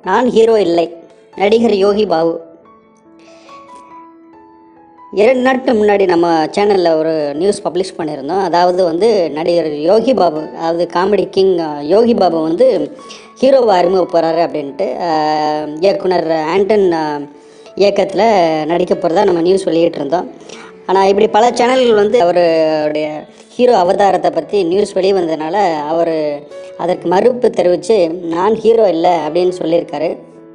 நான் ஹீரோ இல்லை நடிகர் யோகி பாபு இரண்டு நாட்கள் முன்னாடி நம்ம சேனலில் ஒரு நியூஸ் பப்ளிஷ் பண்ணியிருந்தோம் அதாவது வந்து நடிகர் யோகி பாபு அதாவது காமெடி கிங் யோகி பாபு வந்து ஹீரோவை அறிமுக போகிறாரு அப்படின்ட்டு அஹ், இயக்குனர் ஆண்டன் அஹ், இயக்கத்தில் நடிக்க போகிறதா நம்ம நியூஸ் வெளியிட்டு இருந்தோம் ஆனால் இப்படி பல சேனல்கள் வந்து அவருடைய ஹீரோ அவதாரத்தை பற்றி நியூஸ் வெளியே வந்ததுனால அவர் அதற்கு மறுப்பு தெரிவித்து நான் ஹீரோ இல்லை அப்படின்னு சொல்லியிருக்காரு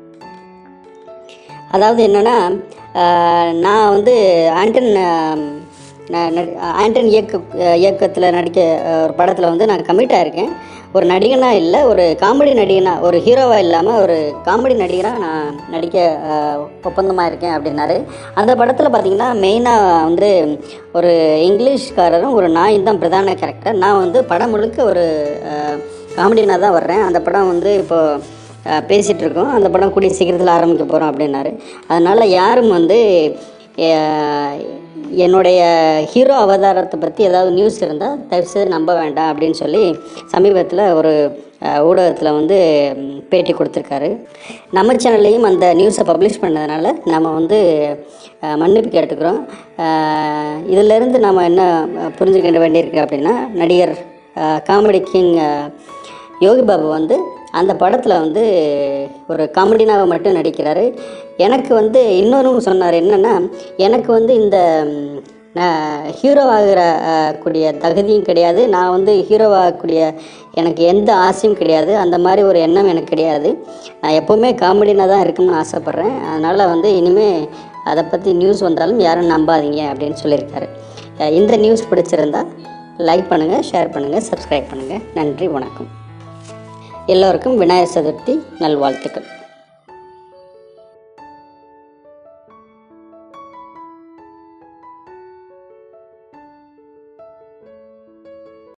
அதாவது என்னென்னா நான் வந்து ஆண்டன் ஆம், நான் நடி- ஆண்டன் இயக்க இயக்கத்தில் நடிக்க அஹ், ஒரு படத்தில் வந்து நான் கமிட் ஆயிருக்கேன் ஒரு நடிகனாக இல்லை ஒரு காமெடி நடிகனாக ஒரு ஹீரோவாக இல்லாமல் ஒரு காமெடி நடிகராக நான் நடிக்க ஒப்பந்தமாக இருக்கேன் அப்படின்னாரு அந்த படத்தில் பார்த்தீங்கன்னா மெயினாக வந்து ஒரு இங்கிலீஷ்காரரும் ஒரு நாயும் தான் பிரதான கேரக்டர் நான் வந்து படம் முழுக்க ஒரு காமெடினாக தான் வர்றேன் அந்த படம் வந்து இப்போது அஹ் பேசிட்டு இருக்கோம் அந்த படம் கூடிய சீக்கிரத்தில் ஆரம்பிக்க போகிறோம் அப்படின்னாரு அதனால் யாரும் வந்து அஹ், என்னுடைய ஹீரோ அவதாரத்தை பற்றி ஏதாவது நியூஸ் இருந்தால் தயவுசெய்து நம்ப வேண்டாம் அப்படின்னு சொல்லி சமீபத்தில் ஒரு ஊடகத்தில் வந்து ம், பேட்டி கொடுத்துருக்காரு நம்ம சேனல்லையும் அந்த நியூஸை பப்ளிஷ் பண்ணதுனால நம்ம வந்து அஹ், மன்னிப்பு கேட்டுக்கிறோம் அஹ், இதிலிருந்து நம்ம என்ன அஹ், புரிஞ்சுக்க வேண்டியிருக்கு அப்படின்னா நடிகர் காமெடி கிங் யோகி பாபு வந்து அந்த படத்தில் வந்து ஒரு காமெடினாவை மட்டும் நடிக்கிறாரு எனக்கு வந்து இன்னொரு சொன்னார் என்னென்னா எனக்கு வந்து இந்த ம், நான் ஹீரோ ஆகிற அஹ், கூடிய தகுதியும் கிடையாது நான் வந்து ஹீரோ ஆகக்கூடிய எனக்கு எந்த ஆசையும் கிடையாது அந்த மாதிரி ஒரு எண்ணம் எனக்கு கிடையாது நான் எப்போவுமே காமெடினாக தான் இருக்கணும்னு ஆசைப்பட்றேன் அதனால் வந்து இனிமேல் அதை பற்றி நியூஸ் வந்தாலும் யாரும் நம்பாதீங்க அப்படின்னு சொல்லியிருக்காரு அஹ், இந்த நியூஸ் பிடிச்சிருந்தா லைக் பண்ணுங்கள் ஷேர் பண்ணுங்கள் சப்ஸ்கிரைப் பண்ணுங்கள் நன்றி வணக்கம் எல்லோருக்கும் விநாயகர் சதுர்த்தி நல்வாழ்த்துக்கள்